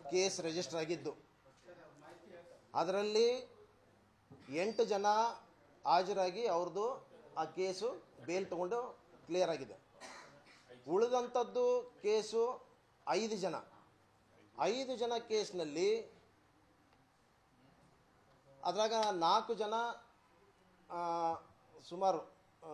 case register ಆಗಿದ್ದು ಅದರಲ್ಲಿ ಎಂಟು ಜನ ಹಾಜರಾಗಿ ಅವ್ರದ್ದು ಆ ಕೇಸು ಬೇಲ್ ತಗೊಂಡು ಕ್ಲಿಯರ್ ಆಗಿದೆ ಉಳಿದಂಥದ್ದು ಕೇಸು ಐದು ಜನ ಐದು ಜನ ಕೇಸ್ನಲ್ಲಿ ಅದ್ರಾಗ ನಾಲ್ಕು ಜನ ಆ, ಸುಮಾರು ಆ,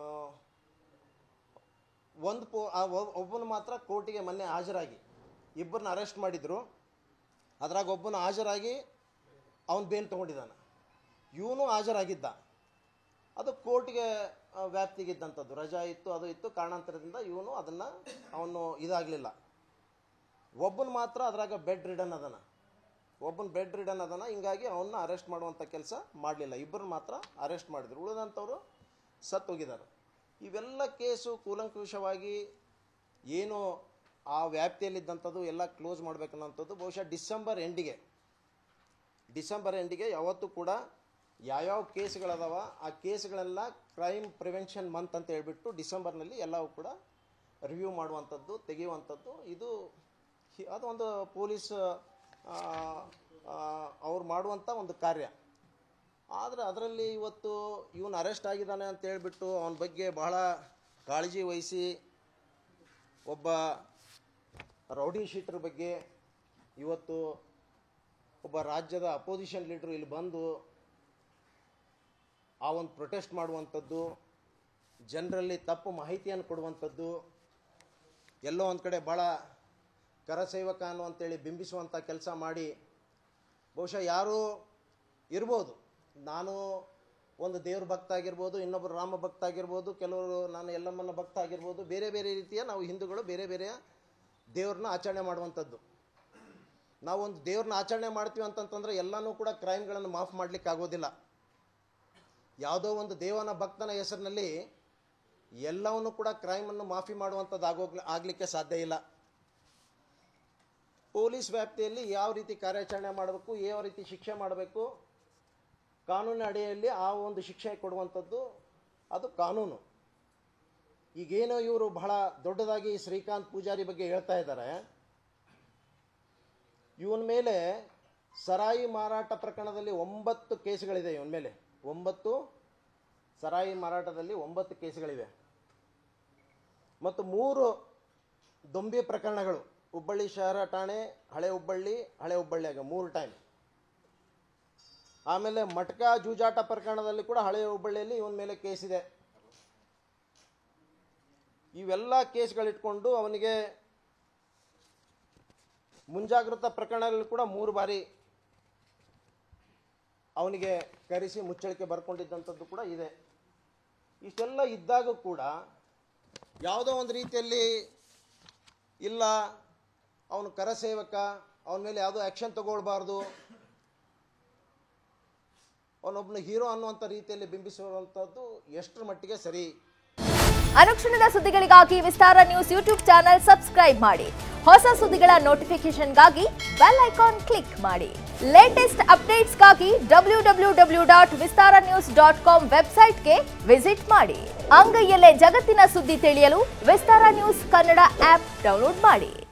ಒಂದು ಪೋ ಒಬ್ಬನು ಮಾತ್ರ ಕೋರ್ಟಿಗೆ ಮೊನ್ನೆ ಹಾಜರಾಗಿ ಇಬ್ಬರನ್ನ ಅರೆಸ್ಟ್ ಮಾಡಿದ್ರು ಅದ್ರಾಗ ಒಬ್ಬನು ಹಾಜರಾಗಿ ಅವನು ಬೇಲ್ ತೊಗೊಂಡಿದ್ದಾನೆ ಇವನು ಹಾಜರಾಗಿದ್ದ ಅದು ಕೋರ್ಟ್ಗೆ ಆ, ವ್ಯಾಪ್ತಿಗಿದ್ದಂಥದ್ದು ರಜಾ ಇತ್ತು ಅದು ಇತ್ತು ಕಾರಣಾಂತರದಿಂದ ಇವನು ಅದನ್ನು ಅವನು ಇದಾಗಲಿಲ್ಲ ಒಬ್ಬನು ಮಾತ್ರ ಅದ್ರಾಗ ಬೆಡ್ ರಿಡನ್ ಅದನ ಒಬ್ಬನ ಬೆಡ್ ರಿಡನ್ ಅದನ ಹಿಂಗಾಗಿ ಅವನ್ನ ಅರೆಸ್ಟ್ ಮಾಡುವಂಥ ಕೆಲಸ ಮಾಡಲಿಲ್ಲ ಇಬ್ಬರು ಮಾತ್ರ ಅರೆಸ್ಟ್ ಮಾಡಿದ್ರು ಉಳಿದಂಥವ್ರು ಸತ್ತು ಹೋಗಿದ್ದಾರೆ ಇವೆಲ್ಲ ಕೇಸು ಕೂಲಂಕುಷವಾಗಿ ಏನು ಆ ವ್ಯಾಪ್ತಿಯಲ್ಲಿದ್ದಂಥದ್ದು ಎಲ್ಲ ಕ್ಲೋಸ್ ಮಾಡಬೇಕನ್ನೋಂಥದ್ದು ಬಹುಶಃ ಡಿಸೆಂಬರ್ ಎಂಡಿಗೆ ಡಿಸೆಂಬರ್ ಎಂಡಿಗೆ ಯಾವತ್ತೂ ಕೂಡ ಯಾವ್ಯಾವ ಕೇಸ್ಗಳದಾವ ಆ ಕೇಸ್ಗಳೆಲ್ಲ ಕ್ರೈಮ್ ಪ್ರಿವೆನ್ಷನ್ ಮಂತ್ ಅಂತ ಹೇಳ್ಬಿಟ್ಟು ಡಿಸೆಂಬರ್ನಲ್ಲಿ ಎಲ್ಲವೂ ಕೂಡ ರಿವ್ಯೂ ಮಾಡುವಂಥದ್ದು ತೆಗೆಯುವಂಥದ್ದು ಇದು ಹಿ- ಅದು ಒಂದು ಪೊಲೀಸ್ ಅವ್ರು ಮಾಡುವಂಥ ಒಂದು ಕಾರ್ಯ ಆದರೆ ಅದರಲ್ಲಿ ಇವತ್ತು ಇವನು ಅರೆಸ್ಟ್ ಆಗಿದ್ದಾನೆ ಅಂತ ಹೇಳ್ಬಿಟ್ಟು ಅವನ ಬಗ್ಗೆ ಬಹಳ ಕಾಳಜಿ ವಹಿಸಿ ಒಬ್ಬ ರೌಡಿ ಶೀಟರ್ ಬಗ್ಗೆ ಇವತ್ತು ಒಬ್ಬ ರಾಜ್ಯದ ಅಪೋಸಿಷನ್ ಲೀಡ್ರು ಇಲ್ಲಿ ಬಂದು ಆ ಒಂದು ಪ್ರೊಟೆಸ್ಟ್ ಮಾಡುವಂಥದ್ದು ಜನರಲ್ಲಿ ತಪ್ಪು ಮಾಹಿತಿಯನ್ನು ಕೊಡುವಂಥದ್ದು ಎಲ್ಲೋ ಒಂದು ಕಡೆ ಭಾಳ ಕರಸೇವಕ ಅನ್ನುವಂತೇಳಿ ಬಿಂಬಿಸುವಂಥ ಕೆಲಸ ಮಾಡಿ ಬಹುಶಃ ಯಾರು ಇರ್ಬೋದು ನಾನು ಒಂದು ದೇವ್ರ ಭಕ್ತ ಆಗಿರ್ಬೋದು ಇನ್ನೊಬ್ಬರು ರಾಮ ಭಕ್ತ ಆಗಿರ್ಬೋದು ಕೆಲವರು ನಾನು ಎಲ್ಲಮ್ಮನ ಭಕ್ತ ಆಗಿರ್ಬೋದು ಬೇರೆ ಬೇರೆ ರೀತಿಯ ನಾವು ಹಿಂದೂಗಳು ಬೇರೆ ಬೇರೆಯ ದೇವ್ರನ್ನ ಆಚರಣೆ ಮಾಡುವಂಥದ್ದು ನಾವು ಒಂದು ದೇವ್ರನ್ನ ಆಚರಣೆ ಮಾಡ್ತೀವಿ ಅಂತಂತಂದ್ರೆ ಎಲ್ಲನೂ ಕೂಡ ಕ್ರೈಮ್ಗಳನ್ನು ಮಾಫ್ ಮಾಡ್ಲಿಕ್ಕೆ ಆಗೋದಿಲ್ಲ ಯಾವುದೋ ಒಂದು ದೇವನ ಭಕ್ತನ ಹೆಸರಿನಲ್ಲಿ ಎಲ್ಲವನ್ನು ಕೂಡ ಕ್ರೈಮನ್ನು ಮಾಫಿ ಮಾಡುವಂಥದ್ದು ಆಗೋಗ್ಲಿ ಆಗಲಿಕ್ಕೆ ಸಾಧ್ಯ ಇಲ್ಲ ಪೊಲೀಸ್ ವ್ಯಾಪ್ತಿಯಲ್ಲಿ ಯಾವ ರೀತಿ ಕಾರ್ಯಾಚರಣೆ ಮಾಡಬೇಕು ಯಾವ ರೀತಿ ಶಿಕ್ಷೆ ಮಾಡಬೇಕು ಕಾನೂನಿನ ಅಡಿಯಲ್ಲಿ ಆ ಒಂದು ಶಿಕ್ಷೆ ಕೊಡುವಂಥದ್ದು ಅದು ಕಾನೂನು ಈಗೇನೋ ಇವರು ಬಹಳ ದೊಡ್ಡದಾಗಿ ಶ್ರೀಕಾಂತ್ ಪೂಜಾರಿ ಬಗ್ಗೆ ಹೇಳ್ತಾ ಇದ್ದಾರೆ ಇವನ ಮೇಲೆ ಸರಾಯಿ ಮಾರಾಟ ಪ್ರಕರಣದಲ್ಲಿ ಒಂಬತ್ತು ಕೇಸುಗಳಿದೆ ಇವನ ಮೇಲೆ ಒಂಬತ್ತು ಸರಾಯಿ ಮಾರಾಟದಲ್ಲಿ ಒಂಬತ್ತು ಕೇಸುಗಳಿವೆ ಮತ್ತು ಮೂರು ದೊಂಬಿ ಪ್ರಕರಣಗಳು ಹುಬ್ಬಳ್ಳಿ ಶಹರ ಠಾಣೆ ಹಳೆ ಹುಬ್ಬಳ್ಳಿ ಹಳೆ ಹುಬ್ಬಳ್ಳಿಯಾಗ ಮೂರು ಟೈಮ್ ಆಮೇಲೆ ಮಟ್ಕ ಜೂಜಾಟ ಪ್ರಕರಣದಲ್ಲಿ ಕೂಡ ಹಳೆ ಹುಬ್ಬಳ್ಳಿಯಲ್ಲಿ ಇವನ ಮೇಲೆ ಕೇಸಿದೆ ಇವೆಲ್ಲ ಕೇಸ್ಗಳಿಟ್ಕೊಂಡು ಅವನಿಗೆ ಮುಂಜಾಗ್ರತಾ ಪ್ರಕರಣದಲ್ಲಿ ಕೂಡ ಮೂರು ಬಾರಿ ಅವನಿಗೆ ಕರೆಸಿ ಮುಚ್ಚಳಿಕೆ ಬರ್ಕೊಂಡಿದ್ದಂಥದ್ದು ಕೂಡ ಇದೆ ಇಷ್ಟೆಲ್ಲ ಇದ್ದಾಗ ಕೂಡ ಯಾವುದೋ ಒಂದು ರೀತಿಯಲ್ಲಿ ಇಲ್ಲ ಅವನು ಕರಸೇವಕ ಅವನ ಮೇಲೆ ಯಾವುದೋ ಆ್ಯಕ್ಷನ್ ತಗೊಳ್ಬಾರ್ದು ಅವನೊಬ್ಬನ ಹೀರೋ ಅನ್ನುವಂಥ ರೀತಿಯಲ್ಲಿ ಬಿಂಬಿಸುವಂಥದ್ದು ಎಷ್ಟರ ಮಟ್ಟಿಗೆ ಸರಿ ಅನುಕ್ಷಣದ ಸುದ್ದಿಗಳಿಗಾಗಿ Vistara news YouTube channel subscribe ಮಾಡಿ ಹೊಸ ಸುದ್ದಿಗಳ ನೋಟಿಫಿಕೇಶನ್ಗಾಗಿ ಬೆಲ್ ಐಕಾನ್ ಕ್ಲಿಕ್ ಮಾಡಿ ಲೇಟೆಸ್ಟ್ ಅಪ್ಡೇಟ್ಸ್ಗಾಗಿ W W W dot Vistara news dot com ವೆಬ್ಸೈಟ್ಗೆ ವಿಸಿಟ್ ಮಾಡಿ ಅಂಗೈಯಲ್ಲೇ ಜಗತ್ತಿನ ಸುದ್ದಿ ತಿಳಿಯಲು Vistara news Kannada app download ಮಾಡಿ